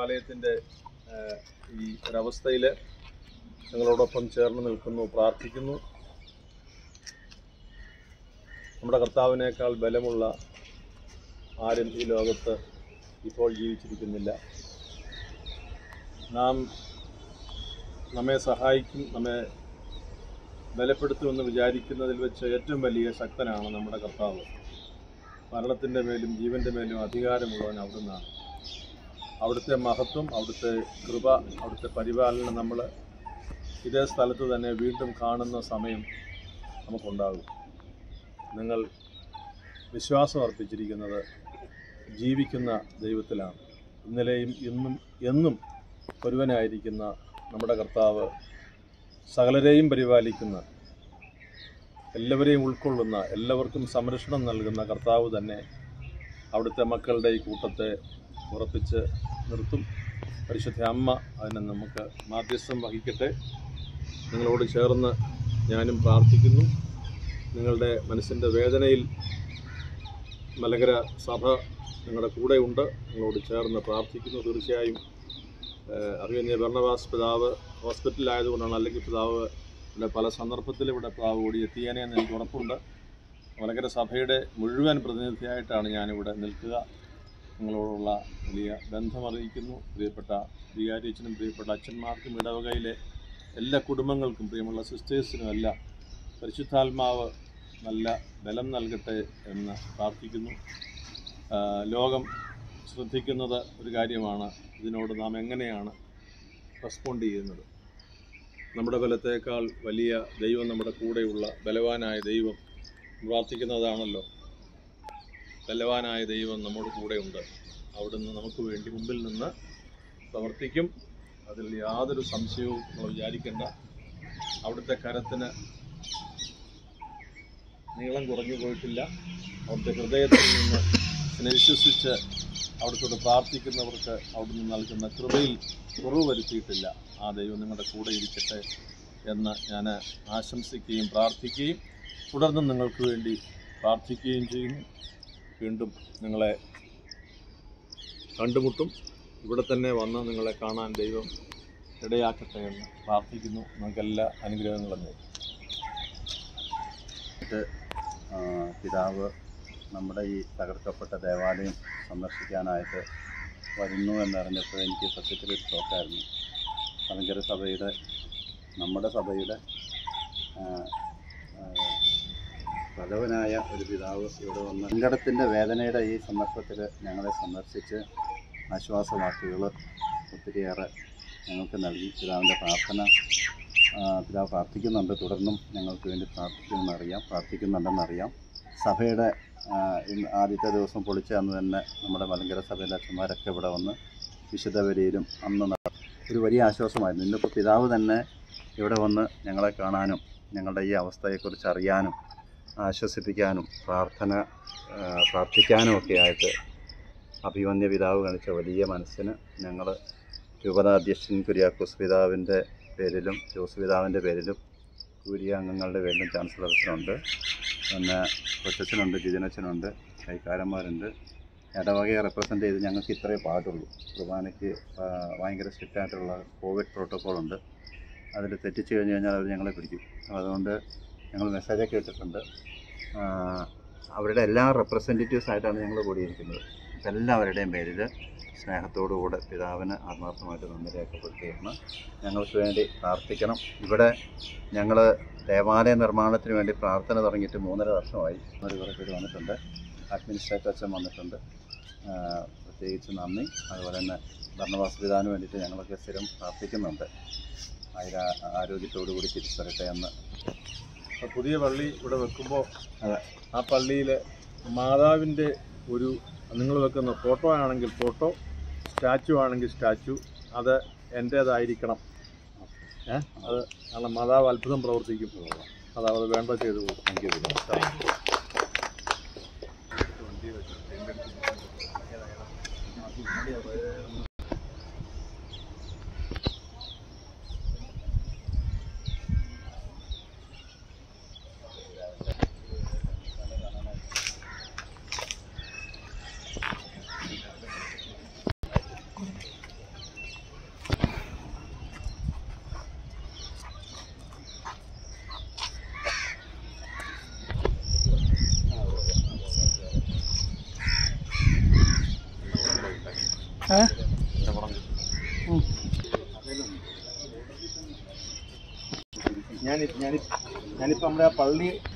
ദേവാലയത്തിൻ്റെ ഏഹ്, ഈ ഒരവസ്ഥയിൽ നിങ്ങളോടൊപ്പം ചേർന്ന് നിൽക്കുന്നു പ്രാർത്ഥിക്കുന്നു നമ്മുടെ കർത്താവിനേക്കാൾ ബലമുള്ള ആരും ഈ ലോകത്ത് ഇപ്പോൾ ജീവിച്ചിരിക്കുന്നില്ല നാം നമ്മെ സഹായിക്കും നമ്മെ ബലപ്പെടുത്തുമെന്ന് വിചാരിക്കുന്നതിൽ വെച്ച് ഏറ്റവും വലിയ ശക്തനാണ് നമ്മുടെ കർത്താവ് മരണത്തിൻ്റെ മേലും ജീവൻ്റെ മേലും അധികാരമുള്ളവൻ അവിടുന്നാണ് അവിടുത്തെ മഹത്വം അവിടുത്തെ കൃപ അവിടുത്തെ പരിപാലനം നമ്മൾ ഇതേ സ്ഥലത്ത് തന്നെ വീണ്ടും കാണുന്ന സമയം നമുക്കുണ്ടാകും നിങ്ങൾ വിശ്വാസം അർപ്പിച്ചിരിക്കുന്നത് ജീവിക്കുന്ന ദൈവത്തിലാണ് ഇന്നലെയും ഇന്നും എന്നും ഒരുവനായിരിക്കുന്ന നമ്മുടെ കർത്താവ് സകലരെയും പരിപാലിക്കുന്ന എല്ലാവരെയും ഉൾക്കൊള്ളുന്ന എല്ലാവർക്കും സംരക്ഷണം നൽകുന്ന കർത്താവ് തന്നെ അവിടുത്തെ മക്കളുടെ ഈ കൂട്ടത്തെ ഉറപ്പിച്ച് നിർത്തും പരിശുദ്ധ അമ്മ അതിനെ നമുക്ക് മാധ്യസ്ഥം വഹിക്കട്ടെ നിങ്ങളോട് ചേർന്ന് ഞാനും പ്രാർത്ഥിക്കുന്നു നിങ്ങളുടെ മനസ്സിൻ്റെ വേദനയിൽ മലകര സഭ നിങ്ങളുടെ കൂടെയുണ്ട് നിങ്ങളോട് ചേർന്ന് പ്രാർത്ഥിക്കുന്നു തീർച്ചയായും ഏഹ് അഭിമന്യ ഭരണവാസ് പിതാവ് ഹോസ്പിറ്റലിലായതുകൊണ്ടാണ് അല്ലെങ്കിൽ പിതാവ് ഇവിടെ പല സന്ദർഭത്തിൽ ഇവിടെ പിതാവ് കൂടി എത്തിയേനെ എന്ന് എനിക്ക് ഉറപ്പുണ്ട് മലകര സഭയുടെ മുഴുവൻ പ്രതിനിധിയായിട്ടാണ് ഞാനിവിടെ നിൽക്കുക നിങ്ങളോടുള്ള വലിയ ബന്ധമറിയിക്കുന്നു പ്രിയപ്പെട്ട വികാരിയച്ഛനും പ്രിയപ്പെട്ട അച്ഛന്മാർക്കും ഇടവകയിലെ എല്ലാ കുടുംബങ്ങൾക്കും പ്രിയമുള്ള സിസ്റ്റേഴ്സിനും എല്ലാം പരിശുദ്ധാത്മാവ് നല്ല ബലം നൽകട്ടെ എന്ന് പ്രാർത്ഥിക്കുന്നു ആ, ലോകം ശ്രദ്ധിക്കുന്നത് ഒരു കാര്യമാണ് ഇതിനോട് നാം എങ്ങനെയാണ് റെസ്പോണ്ട് ചെയ്യുന്നത് നമ്മുടെ ബലത്തേക്കാൾ വലിയ ദൈവം നമ്മുടെ കൂടെയുള്ള ബലവാനായ ദൈവം പ്രാർത്ഥിക്കുന്നതാണല്ലോ ബലവാനായ ദൈവം നമ്മുടെ കൂടെയുണ്ട് അവിടുന്ന് നമുക്ക് വേണ്ടി മുമ്പിൽ നിന്ന് പ്രവർത്തിക്കും അതിൽ യാതൊരു സംശയവും നമ്മൾ വിചാരിക്കേണ്ട അവിടുത്തെ കരത്തിന് നീളം കുറഞ്ഞു പോയിട്ടില്ല അവിടുത്തെ ഹൃദയത്തിൽ നിന്ന് വിശ്വസിച്ച് അവിടുത്തോട് പ്രാർത്ഥിക്കുന്നവർക്ക് അവിടുന്ന് നൽകുന്ന കൃപയിൽ കുറവ് വരുത്തിയിട്ടില്ല ആ ദൈവം നിങ്ങളുടെ കൂടെ ഇരിക്കട്ടെ എന്ന് ഞാൻ ആശംസിക്കുകയും പ്രാർത്ഥിക്കുകയും തുടർന്നും നിങ്ങൾക്ക് വേണ്ടി പ്രാർത്ഥിക്കുകയും ചെയ്യുന്നു വീണ്ടും നിങ്ങളെ കണ്ടുമുട്ടും ഇവിടെ തന്നെ വന്ന് നിങ്ങളെ കാണാൻ ദൈവം ഇടയാക്കട്ടെ എന്ന് പ്രാർത്ഥിക്കുന്നു നിങ്ങൾക്കെല്ലാ അനുഗ്രഹങ്ങളും നേരും ആ, പിതാവ് നമ്മുടെ ഈ തകർക്കപ്പെട്ട ദേവാലയം സന്ദർശിക്കാനായിട്ട് വരുന്നു എന്നറിഞ്ഞപ്പോൾ എനിക്ക് സത്യത്തിൽ ഒരു ഷോക്കായിരുന്നു മലങ്കര സഭയുടെ നമ്മുടെ സഭയുടെ ആ, ആ, പ്രഥമനായ ഒരു പിതാവ് ഇവിടെ വന്ന് സങ്കടത്തിൻ്റെ വേദനയുടെ ഈ സന്ദർഭത്തിൽ ഞങ്ങളെ സന്ദർശിച്ച് ആശ്വാസവാക്കുകൾ ഒത്തിരിയേറെ ഞങ്ങൾക്ക് നൽകി പിതാവിൻ്റെ പ്രാർത്ഥന ആ, പിതാവ് പ്രാർത്ഥിക്കുന്നുണ്ട് തുടർന്നും ഞങ്ങൾക്ക് വേണ്ടി പ്രാർത്ഥിക്കുമെന്നറിയാം പ്രാർത്ഥിക്കുന്നുണ്ടെന്നറിയാം സഭയുടെ ആ, ഇന്ന് ആദ്യത്തെ ദിവസം പൊളിച്ച അന്ന് തന്നെ നമ്മുടെ മലങ്കര സഭയിലെ അച്ഛന്മാരൊക്കെ ഇവിടെ വന്ന് വിശുദ്ധ ബലിയിലും അന്ന് നട- ഒരു വലിയ ആശ്വാസമായിരുന്നു ഇന്നിപ്പോൾ പിതാവ് തന്നെ ഇവിടെ വന്ന് ഞങ്ങളെ കാണാനും ഞങ്ങളുടെ ഈ അവസ്ഥയെക്കുറിച്ച് അറിയാനും ആശ്വസിപ്പിക്കാനും പ്രാർത്ഥന ആ, പ്രാർത്ഥിക്കാനും ഒക്കെ ആയിട്ട് അഭിമന്യ പിതാവ് കാണിച്ച വലിയ മനസ്സിന് ഞങ്ങൾ രൂപതാധ്യക്ഷൻ കുര്യാക്കോസ് പിതാവിൻ്റെ പേരിലും ജോസ് പിതാവിൻ്റെ പേരിലും കൂരിയ അംഗങ്ങളുടെ പേരിലും ചാൻസലർസിനുണ്ട് പിന്നെ കൊച്ചച്ഛനുണ്ട് ജിജനച്ഛനുണ്ട് കൈക്കാരന്മാരുണ്ട് ഇടവകയെ റെപ്രസെൻ്റ് ചെയ്ത് ഞങ്ങൾക്ക് ഇത്രയേ പാടുള്ളൂ കുർബാനയ്ക്ക് ആ, ഭയങ്കര സ്ട്രിക്റ്റ് ആയിട്ടുള്ള കോവിഡ് പ്രോട്ടോക്കോളുണ്ട് അതിൽ തെറ്റിച്ച് കഴിഞ്ഞ് കഴിഞ്ഞാൽ അവർ ഞങ്ങളെ പിടിക്കും അപ്പോൾ അതുകൊണ്ട് ഞങ്ങൾ മെസ്സേജൊക്കെ ഇട്ടിട്ടുണ്ട് ആ, അവരുടെ എല്ലാ റെപ്രസെൻറ്റേറ്റീവ്സ് ആയിട്ടാണ് ഞങ്ങൾ കൂടിയിരിക്കുന്നത് അപ്പോൾ എല്ലാവരുടെയും പേരിൽ സ്നേഹത്തോടുകൂടെ പിതാവിന് ആത്മാർത്ഥമായിട്ട് നന്ദി രേഖപ്പെടുത്തുകയാണ് ഞങ്ങൾക്ക് വേണ്ടി പ്രാർത്ഥിക്കണം ഇവിടെ ഞങ്ങൾ ദേവാലയ നിർമ്മാണത്തിന് വേണ്ടി പ്രാർത്ഥന തുടങ്ങിയിട്ട് മൂന്നര വർഷമായി ഒരു കുറേ പേര് വന്നിട്ടുണ്ട് അഡ്മിനിസ്ട്രേറ്റർ അച്ഛൻ വന്നിട്ടുണ്ട് ആ, പ്രത്യേകിച്ച് നന്ദി അതുപോലെ തന്നെ ഭരണവാസ പിതാവിന് വേണ്ടിയിട്ട് ഞങ്ങളൊക്കെ സ്ഥിരം പ്രാർത്ഥിക്കുന്നുണ്ട് ആയിര ആരോഗ്യത്തോടു കൂടി തിരിച്ചു വരട്ടെ എന്ന് അപ്പോൾ പുതിയ പള്ളി ഇവിടെ വെക്കുമ്പോൾ അതെ. ആ പള്ളിയിൽ മാതാവിൻ്റെ ഒരു നിങ്ങൾ വെക്കുന്ന ഫോട്ടോ ആണെങ്കിൽ ഫോട്ടോ സ്റ്റാച്ചു ആണെങ്കിൽ സ്റ്റാച്ചു അത് എൻ്റേതായിരിക്കണം ഏ അത് കാരണം മാതാവ് അത്ഭുതം പ്രവർത്തിക്കും അത് അവർ വേണ്ട ചെയ്തു പോകും താങ്ക് യു ഏ ഉം. ഞാൻ ഞാനിപ്പോൾ നമ്മുടെ ആ പള്ളി